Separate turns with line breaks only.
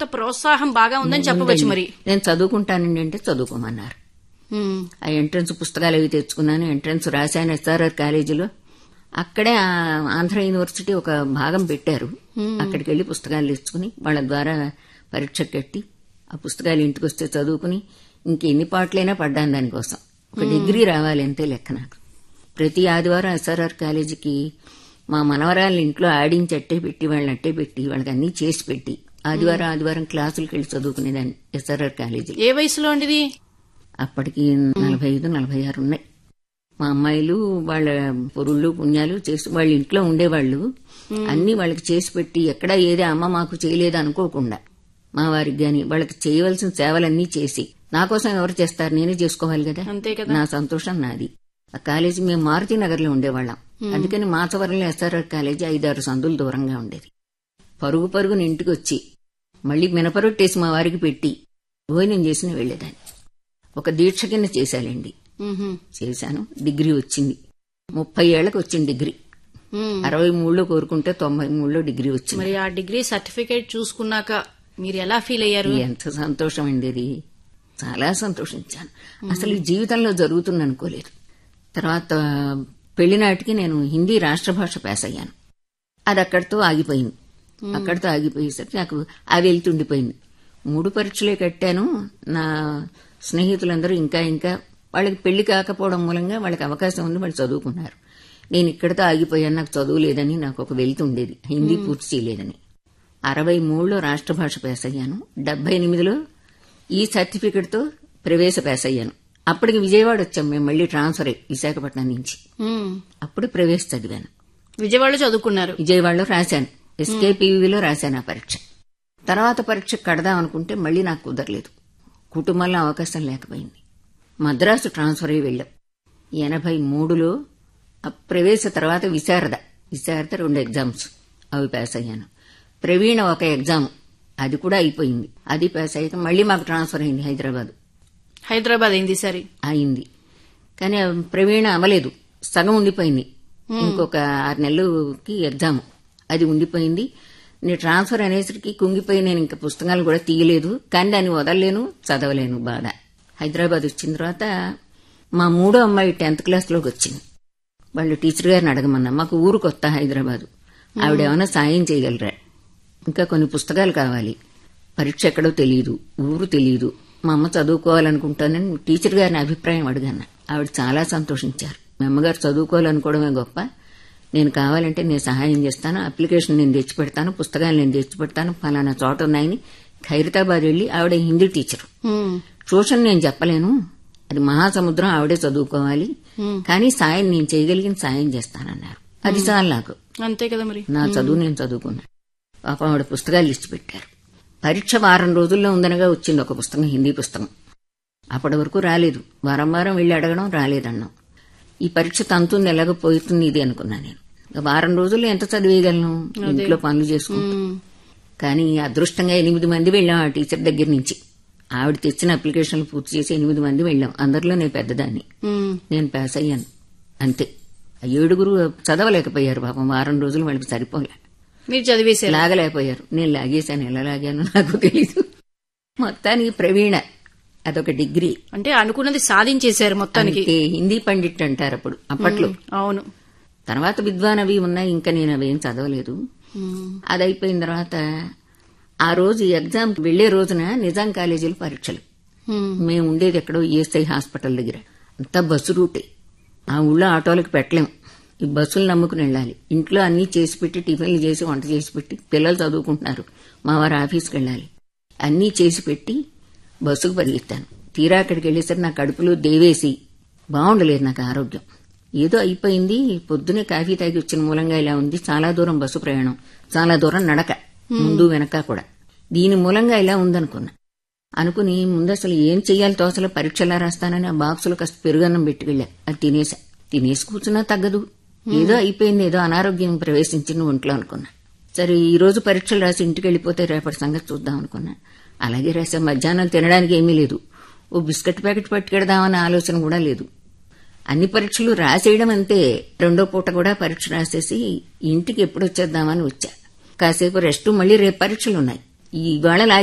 ప్రోత్సాహం బాగా ఉందని చెప్పవచ్చు మరి
నేను చదువుకుంటానండి అంటే చదువుకోమన్నారు
ఉమ్,
ఆ ఎంట్రన్స్ పుస్తకాలు అవి తెచ్చుకున్నాను ఎంట్రన్స్ రాశాను ఎస్ఆర్ఆర్ కాలేజీలో అక్కడే ఆ ఆంధ్ర యూనివర్సిటీ ఒక భాగం పెట్టారు అక్కడికి వెళ్లి పుస్తకాలు తెచ్చుకుని వాళ్ళ ద్వారా పరీక్ష కట్టి ఆ పుస్తకాలు ఇంటికి వస్తే చదువుకుని ఇంకెన్ని పాటలైనా పడ్డాను దానికోసం ఒక డిగ్రీ రావాలి అంతే లెక్క నాకు ప్రతి ఆదివారం ఎస్ఆర్ఆర్ కాలేజీకి మా మనవరాళ్ళని ఇంట్లో ఆడించి అట్టే పెట్టి వాళ్ళని అట్టే పెట్టి వాళ్ళకి అన్ని చేసి పెట్టి ఆదివారం ఆదివారం క్లాసులకు వెళ్ళి చదువుకునేదాన్ని ఎస్ఆర్ఆర్ కాలేజీ
ఏ వయసులో అండి ఇది
అప్పటికి నలభై ఐదు నలభై ఆరు ఉన్నాయి మా అమ్మాయిలు వాళ్ళ పొరుళ్ళు పుణ్యాలు చేసి వాళ్ళ ఇంట్లో ఉండేవాళ్ళు అన్ని వాళ్ళకి చేసి పెట్టి ఎక్కడ ఏదే అమ్మ మాకు చేయలేదు అనుకోకుండా మా వారికి గాని వాళ్ళకి చేయవలసిన సేవలన్నీ చేసి నా కోసం ఎవరు చేస్తారు నేనే చేసుకోవాలి కదా
అంతే కదా
నా సంతోషం నాది ఆ కాలేజీ మేము మారుతి నగర్ లో ఉండేవాళ్ళం అందుకని మాచవరంలో ఎస్ఆర్ఆర్ కాలేజీ ఐదారు సందులు దూరంగా ఉండేది పరుగు పరుగున ఇంటికి వచ్చి మళ్ళీ మినపరొట్టేసి మా వారికి పెట్టి భోజనం చేసిన వెళ్లేదాన్ని ఒక దీక్ష కింద చేశానండి
ఉహుం,
చేశాను డిగ్రీ వచ్చింది ముప్పై ఏళ్లకు వచ్చింది డిగ్రీ
ఉమ్.
అరవై మూడులో కోరుకుంటే తొంభై మూడులో డిగ్రీ వచ్చింది
మరి ఆ డిగ్రీ సర్టిఫికేట్ చూసుకున్నాక మీరు ఎలా ఫీల్ అయ్యారు
ఎంత సంతోషం అండి ఇది చాలా సంతోషించాను అసలు ఈ జీవితంలో జరుగుతుంది అనుకోలేదు తర్వాత పెళ్లినాటికి నేను హిందీ రాష్ట్ర భాష పాస్ అయ్యాను అది అక్కడితో ఆగిపోయింది అక్కడితో ఆగిపోయేసరికి నాకు ఆ వెళ్తుండిపోయింది మూడు పరీక్షలే కట్టాను నా స్నేహితులందరూ ఇంకా ఇంకా వాళ్ళకి పెళ్లి కాకపోవడం మూలంగా వాళ్ళకి అవకాశం ఉంది వాళ్ళు చదువుకున్నారు నేను ఇక్కడితో ఆగిపోయాను నాకు చదువు లేదని నాకు ఒక వెళ్తుండేది హిందీ పూర్తి చేయలేదని అరవై మూడులో రాష్ట్ర భాష పాస్ అయ్యాను డెబ్బై ఎనిమిదిలో ఈ సర్టిఫికెట్తో ప్రవేశ పాస్ అయ్యాను అప్పటికి విజయవాడ వచ్చాం మేము మళ్ళీ ట్రాన్స్ఫర్ అయ్యి విశాఖపట్నం నుంచి
ఉమ్.
అప్పుడు ప్రవేశ చదివాను
విజయవాడలో చదువుకున్నారు
విజయవాడలో రాశాను ఎస్కేపీవీలో రాశాను ఆ పరీక్ష తర్వాత పరీక్ష కడదాం అనుకుంటే మళ్ళీ నాకు కుదరలేదు కుటుంబంలో అవకాశం లేకపోయింది మద్రాసు ట్రాన్స్ఫర్ అయ్యి వెళ్ళాం ఎనభై మూడులో ఆ ప్రవేశ తర్వాత విశారద విశారద రెండు ఎగ్జామ్స్ అవి పాస్ అయ్యాను ప్రవీణ ఒక ఎగ్జామ్ అది కూడా అయిపోయింది అది పాస్ అయ్యాక మళ్ళీ మాకు ట్రాన్స్ఫర్ అయింది హైదరాబాద్
హైదరాబాద్ అయింది సరే
అయింది కానీ ఆ ప్రవీణ అమలేదు సగం ఉండిపోయింది ఇంకొక ఆరు నెలలకి ఎగ్జామ్ అది ఉండిపోయింది నేను ట్రాన్స్ఫర్ అనేసరికి కుంగిపోయి నేను ఇంకా పుస్తకాలు కూడా తీయలేదు కానీ దాన్ని వదలలేను చదవలేను బాధ హైదరాబాద్ వచ్చిన తర్వాత మా మూడో అమ్మాయి టెన్త్ క్లాస్లోకి వచ్చింది వాళ్ళు టీచర్ గారిని అడగమన్నా మాకు ఊరు కొత్త హైదరాబాద్ ఆవిడ ఏమైనా సాయం చేయగలరా ఇంకా కొన్ని పుస్తకాలు కావాలి పరీక్ష ఎక్కడో తెలియదు ఊరు తెలియదు మా అమ్మ చదువుకోవాలనుకుంటానని టీచర్ గారిని అభిప్రాయం అడిగాను ఆవిడ చాలా సంతోషించారు మీ అమ్మగారు చదువుకోవాలనుకోవడమే గొప్ప నేను కావాలంటే నేను సహాయం చేస్తాను అప్లికేషన్ నేను తెచ్చి పెడతాను పుస్తకాలు నేను తెచ్చి పెడతాను ఫలానా చోట ఉన్నాయని ఖైరతాబాద్ వెళ్లి ఆవిడ హిందీ టీచర్
ఉమ్.
ట్యూషన్ నేను చెప్పలేను అది మహాసముద్రం ఆవిడే చదువుకోవాలి కానీ సాయం నేను చేయగలిగిన సాయం చేస్తానన్నారు అది చాలు నాకు
అంతే కదా మరి
నా చదువు నేను చదువుకున్నాను పాపం ఆవిడ పుస్తకాలు ఇచ్చి పెట్టారు పరీక్ష వారం రోజుల్లో ఉందనగా వచ్చింది ఒక పుస్తకం హిందీ పుస్తకం అప్పటి వరకు రాలేదు వారం వారం వెళ్ళి అడగడం రాలేదన్నాం ఈ పరీక్ష తంతుంది ఎలాగో పోతుంది ఇది అనుకున్నా నేను ఇక వారం రోజుల్లో ఎంత చదివేయగలను ఇంట్లో పనులు చేసుకుంటూ
ఉమ్.
కానీ అదృష్టంగా ఎనిమిది మంది వెళ్ళాం ఆ టీచర్ దగ్గర నుంచి ఆవిడ తెచ్చిన అప్లికేషన్లు పూర్తి చేసి ఎనిమిది మంది వెళ్ళాం అందరిలో నేను పెద్దదాన్ని
ఉమ్.
నేను పాస్ అయ్యాను అంతే ఆ ఏడుగురు చదవలేకపోయారు పాపం వారం రోజులు వాళ్ళకి సరిపోలే
మీరు చదివేశారు
లాగలేకపోయారు నేను లాగేశాను ఎలా లాగానో నాకు తెలీదు మొత్తానికి ప్రవీణ అదొక డిగ్రీ
అంటే అనుకున్నది సాధించేశారు మొత్తానికి
అందుకే హిందీ పండిట్ అంటారు అప్పుడు అప్పట్లో
అవును
తర్వాత విద్వాన్ అవి ఉన్నాయి ఇంకా నేను అవేం చదవలేదు
ఉమ్.
అది అయిపోయిన తర్వాత ఆ రోజు ఎగ్జామ్ వెళ్లే రోజున నిజాం కాలేజీలో పరీక్షలు
ఉమ్.
మేము ఉండేది ఎక్కడో ఈఎస్ఐ హాస్పిటల్ దగ్గర అంతా బస్సు రూటే ఆ ఊళ్ళో ఆటోలకు పెట్టలేం ఈ బస్సులు నమ్ముకుని వెళ్ళాలి ఇంట్లో అన్నీ చేసి పెట్టి టిఫిన్లు చేసి వంట చేసి పెట్టి పిల్లలు చదువుకుంటున్నారు మా వారు ఆఫీస్కి వెళ్ళాలి అన్నీ చేసి పెట్టి బస్సుకు పరిగెత్తాను తీరా అక్కడికి వెళ్ళేసరికి నా కడుపులో దేవేసి బాగుండలేదు నాకు ఆరోగ్యం ఏదో అయిపోయింది పొద్దునే కాఫీ తాగి వచ్చిన మూలంగా ఇలా ఉంది చాలా దూరం బస్సు ప్రయాణం చాలా దూరం నడక ముందు వెనక కూడా దీని మూలంగా ఇలా ఉందనుకున్నా అనుకుని ముందు అసలు ఏం చెయ్యాలి తోసలో పరీక్షలా రాస్తానని ఆ బాక్సులో కాస్త పెరుగన్నం పెట్టుకెళ్ళా అది తినేసా తినేసి కూర్చున్నా తగ్గదు ఏదో అయిపోయింది ఏదో అనారోగ్యం ప్రవేశించింది ఒంట్లో అనుకున్నా సరే ఈ రోజు పరీక్షలు రాసి ఇంటికి వెళ్ళిపోతే రేపటి సంగతి చూద్దాం అనుకున్నా అలాగే రాసా మధ్యాహ్నం తినడానికి ఏమీ లేదు ఓ బిస్కెట్ ప్యాకెట్ పట్టుకెడదామనే ఆలోచన కూడా లేదు అన్ని పరీక్షలు రాసేయడం అంతే రెండో పూట కూడా పరీక్ష రాసేసి ఇంటికి ఎప్పుడు వచ్చేద్దామని వచ్చా కాసేపు రెస్ట్ మళ్ళీ రేపు పరీక్షలు ఉన్నాయి ఇవాళ